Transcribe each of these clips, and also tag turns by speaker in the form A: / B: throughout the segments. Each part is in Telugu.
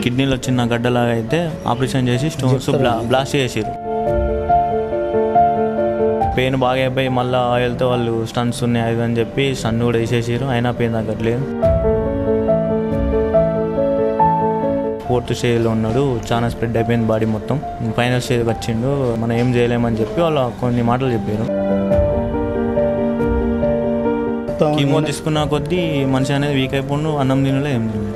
A: కిడ్నీలో చిన్న గడ్డలాగా అయితే ఆపరేషన్ చేసి స్టోన్స్ బ్లా బ్లాస్ట్ చేసారు పెయిన్ బాగా అయిపోయి మళ్ళీ ఆయిల్తో వాళ్ళు స్టన్స్ ఉన్నాయి అది అని చెప్పి సన్ కూడా వేసేసారు అయినా పెయిన్ తగ్గట్లేదు ఫోర్త్ స్టేజ్లో ఉన్నాడు చాలా స్ప్రెడ్ అయిపోయింది బాడీ మొత్తం ఫైనల్ స్టేజ్కి వచ్చిండు మనం ఏం చేయలేమని చెప్పి వాళ్ళు కొన్ని మాటలు చెప్పారు కీమో తీసుకున్న కొద్దీ మనిషి అనేది వీక్ అయిపోండు అన్నం తినలే ఏం తినలేదు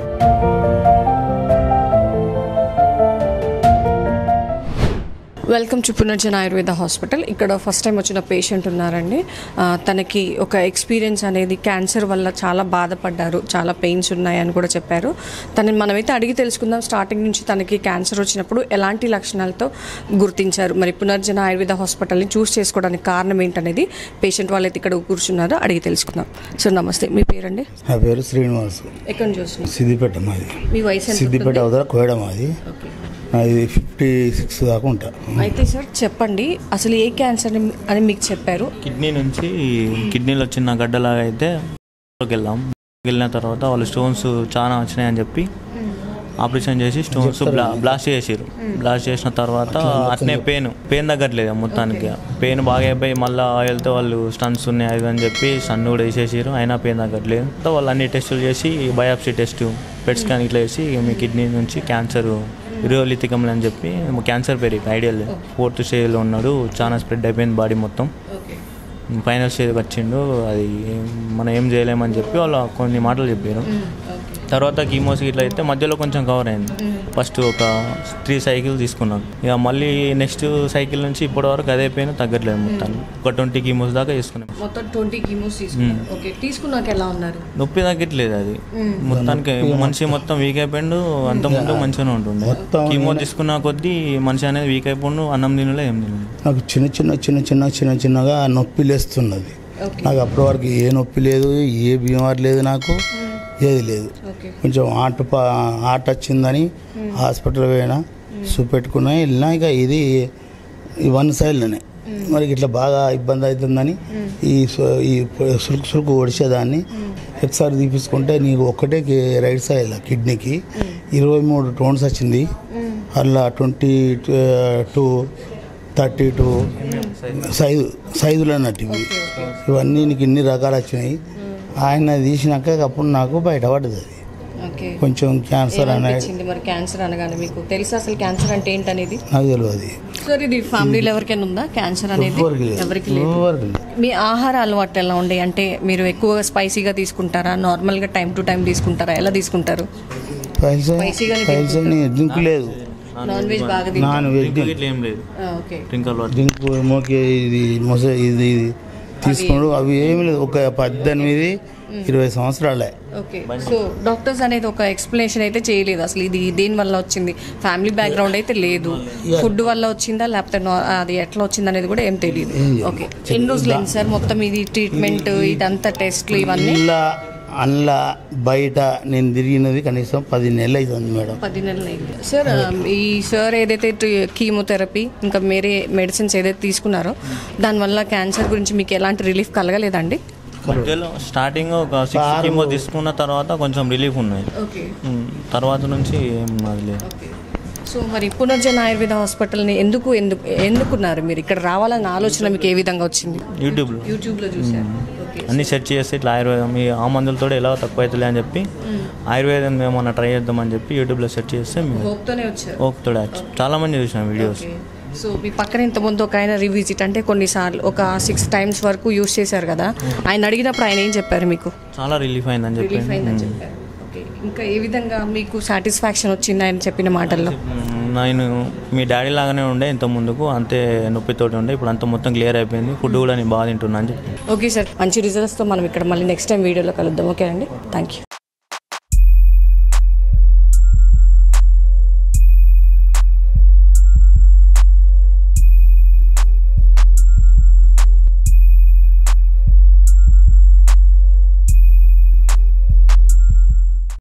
B: welcome to Punarjana Ayurveda hospital ఇక్కడ ఫస్ట్ టైం వచ్చిన పేషెంట్ ఉన్నారండి ఆ, తనకి ఒక ఎక్స్పీరియన్స్ అనేది క్యాన్సర్ వల్ల చాలా బాధపడ్డారు చాలా పెయిన్స్ ఉన్నాయని కూడా చెప్పారు తనని మనమైతే అడిగి తెలుసుకుందాం స్టార్టింగ్ నుంచి తనకి క్యాన్సర్ వచ్చినప్పుడు ఎలాంటి లక్షణాలతో గుర్తించారు మరి పునర్జన ఆయుర్వేద హాస్పిటల్ని చూస్ చేసుకోవడానికి కారణం ఏంటనేది పేషెంట్ వాళ్ళైతే ఇక్కడ కూర్చున్నారో అడిగి తెలుసుకుందాం సో నమస్తే మీ పేరండి
C: నా పేరు శ్రీనివాస్
B: ఎక్కడ చూసిన
C: సిద్దిపేట మాది
B: మీ వయసు ఎంత
C: సిద్దిపేట అవతల కోయడ మాది
B: ఓకే
C: నాది ఫిఫ్టీ సిక్స్ దాకా ఉంటా
B: అయితే సార్ చెప్పండి అసలు ఏ క్యాన్సర్ అని- అని మీకు చెప్పారు
A: కిడ్నీ నుంచి కిడ్నీలో చిన్న గడ్డలాగా అయితే వెళ్ళాం వెళ్ళిన తర్వాత వాళ్ళు స్టోన్స్ చాలా వచ్చినాయని చెప్పి ఆపరేషన్ చేసి స్టోన్స్ బ్లా బ్లాస్ట్ చేసారు బ్లాస్ట్ చేసిన తర్వాత అట్నే పెయిన్ పెయిన్ తగ్గట్లేదు మొత్తానికి పెయిన్ బాగా అయిపోయి మళ్ళీ ఆయిల్తో వాళ్ళు స్టన్స్ ఉన్నాయి అది అని చెప్పి సన్ కూడా వేసేసారు అయినా పెయిన్ తగ్గట్లేదు సో వాళ్ళు అన్ని టెస్టులు చేసి బయాప్సీ టెస్ట్ పెట్ స్కాన్ ఇట్లా చేసి మీ కిడ్నీ నుంచి క్యాన్సర్ ఇరోలితికములు అని చెప్పి క్యాన్సర్ పేరు ఐడియల్ ఫోర్త్ స్టేజ్లో ఉన్నాడు చాలా స్ప్రెడ్ అయిపోయింది బాడీ మొత్తం
B: ఓకే
A: ఫైనల్ స్టేజ్కి వచ్చిండు అది మనం ఏం చేయలేమని చెప్పి వాళ్ళు కొన్ని మాటలు చెప్పారు తర్వాత కీమోస్ ఇట్లా అయితే మధ్యలో కొంచెం కవర్ అయింది ఫస్ట్ ఒక త్రీ సైకిల్ తీసుకున్నాం ఇక మళ్ళీ నెక్స్ట్ సైకిల్ నుంచి ఇప్పటి వరకు అదే పెయిన్ తగ్గట్లేదు మొత్తాన్ని ఒక ట్వంటీ కీమోస్ దాకా తీసుకున్నాం
B: మొత్తం ట్వంటీ కీమోస్ తీసుకున్నారు ఓకే తీసుకున్నాక ఎలా ఉన్నారు
A: నొప్పి తగ్గట్లేదు అది మొత్తానికి మనిషి మొత్తం వీక్ అయిపోయిండు అంత ముందు మంచిగానే ఉంటుండే
C: మొత్తం
A: కీమో తీసుకున్న కొద్దీ మనిషి అనేది వీక్ అయిపోండు అన్నం తినలే ఏం తినలేదు
C: నాకు చిన్న చిన్న చిన్న చిన్న చిన్న చిన్నగా నొప్పి లేస్తున్నది
B: ఓకే
C: నాకు అప్పటి వరకు ఏ నొప్పి లేదు ఏ బీమారి లేదు నాకు ఏది లేదు
B: ఓకే
C: కొంచెం ఆట ప- ఆట వచ్చిందని హాస్పిటల్ పోయినా చూపెట్టుకున్నా వెళ్ళినా ఇక ఇది ఈ వన్ సైడ్లోనే మరి ఇట్లా బాగా ఇబ్బంది అవుతుందని ఈ సు- ఈ పొ- సురుకు సురుకు ఒడిచేదాన్ని ఎక్స్ఆర్ తీపించుకుంటే నీకు ఒక్కటే కి- రైట్ సైడ్ కిడ్నీకి ఇరవై మూడు టోన్స్ వచ్చింది అలా twenty two thirty two size సైజులు అన్నట్టు ఇవి ఇవన్నీ నీకు ఇన్ని రకాలు వచ్చినాయి ఆయన తీసినాక అప్పుడు నాకు బయటపడ్డది అది
B: ఓకే
C: కొంచెం క్యాన్సర్ అనేది
B: ఏమనిపించింది మరి క్యాన్సర్ అనగానే మీకు తెలుసా అసలు క్యాన్సర్ అంటే ఏంటనేది
C: నాకు తెలియదు
B: సార్ ఇది ఫ్యామిలీలో ఎవరికైనా ఉందా క్యాన్సర్ అనేది
C: ఎవరికి లేదు.
B: ఎవరికి లేదు
C: ఎవరికి లేదు.
B: మీ ఆహార అలవాట్లు ఎలా ఉండే అంటే మీరు ఎక్కువగా స్పైసీగా తీసుకుంటారా నార్మల్గా టైం టు టైం తీసుకుంటారా ఎలా తీసుకుంటారు
C: పైసా
B: స్పైసీగానే
C: పైసా డ్రింక్ లేదు
B: నాన్ వెజ్ బాగా తింటారు
C: నాన్ వెజ్
A: ఇంకా ఇట్లా ఏం లేదు
B: ఓకే
A: డ్రింక్ అలవాటు
C: డ్రింక్ మోకే ఇది మొస ఇది ఇది తీసుకున్నాడు అవి ఏమి లేదు ఒక పద్దెనిమిది ఇరవై సంవత్సరాలే
B: ఓకే సో డాక్టర్స్ అనేది ఒక ఎక్స్ప్లెనేషన్ అయితే చేయలేదు అసలు ఇది దేని వల్ల వచ్చింది ఫ్యామిలీ బ్యాక్గ్రౌండ్ అయితే లేదు ఫుడ్ వల్ల వచ్చిందా లేకపోతే నా- అది ఎట్లా వచ్చింది అనేది కూడా ఏం తెలియదు ఓకే ఎన్ని రోజులు అయింది సార్ మొత్తం ఇది ట్రీట్మెంట్ ఇదంతా టెస్ట్లు ఇవన్నీ
C: ఇలా అందులో బయట నేను తిరిగినది కనీసం పది నెలలు అవుతుంది మేడం
B: పది నెలలు అయింది సార్ ఈ సార్ ఏదైతే ట్రీ- కీమోథెరపీ ఇంకా వేరే మెడిసిన్స్ ఏదైతే తీసుకున్నారో దానివల్ల క్యాన్సర్ గురించి మీకు ఎలాంటి రిలీఫ్ కలగలేదండి
A: మధ్యలో స్టార్టింగ్ ఒక సిక్స్ కీమో తీసుకున్న తర్వాత కొంచెం రిలీఫ్ ఉన్నాయి
B: ఓకే
A: ఉమ్, తర్వాత నుంచి ఏం అది లేదు
B: ఓకే సో మరి పునర్జన ఆయుర్వేద హాస్పిటల్ని ఎందుకు ఎందుకు ఎందుకున్నారు మీరు ఇక్కడ రావాలన్న ఆలోచన మీకు ఏ విధంగా వచ్చింది
A: యూట్యూబ్లో
B: యూట్యూబ్లో చూసారు ఓకే
A: అన్ని సెర్చ్ చేస్తే ఇట్లా ఆయుర్వేదం ఈ ఆ మందులతో ఎలా తక్కువ అవుతుంది అని చెప్పి ఆయుర్వేదం ఏమన్నా ట్రై చేద్దామని చెప్పి యూట్యూబ్లో సెర్చ్ చేస్తే మేము
B: హోప్తోనే వచ్చారు
A: ఓపుతాడు చాలా మంది చూసాం వీడియోస్
B: ఓకే సో మీ పక్కన ఇంతకుముందు ఒక ఆయన రివిజిట్ అంటే కొన్నిసార్లు ఒక సిక్స్ టైమ్స్ వరకు యూస్ చేశారు కదా ఆయన అడిగినప్పుడు ఆయన ఏం చెప్పారు మీకు
A: చాలా రిలీఫ్ అయిందని చెప్పి
B: రిలీఫ్ అయిందని చెప్పారు ఓకే ఇంకా ఏ విధంగా మీకు సాటిస్ఫాక్షన్ వచ్చింది ఆయన చెప్పిన మాటల్లో
A: ఉమ్, నేను మీ డాడీ లాగానే ఉండే ఇంత ముందుకు అంతే నొప్పితోటి ఉండే ఇప్పుడు అంత మొత్తం క్లియర్ అయిపోయింది ఫుడ్ కూడా నేను బాగా తింటున్నా అని చెప్పి
B: ఓకే సార్ మంచి రిజల్ట్స్తో మనం ఇక్కడ మళ్ళీ నెక్స్ట్ టైం వీడియోలో కలుద్దాం ఓకే అండి థ్యాంక్ యూ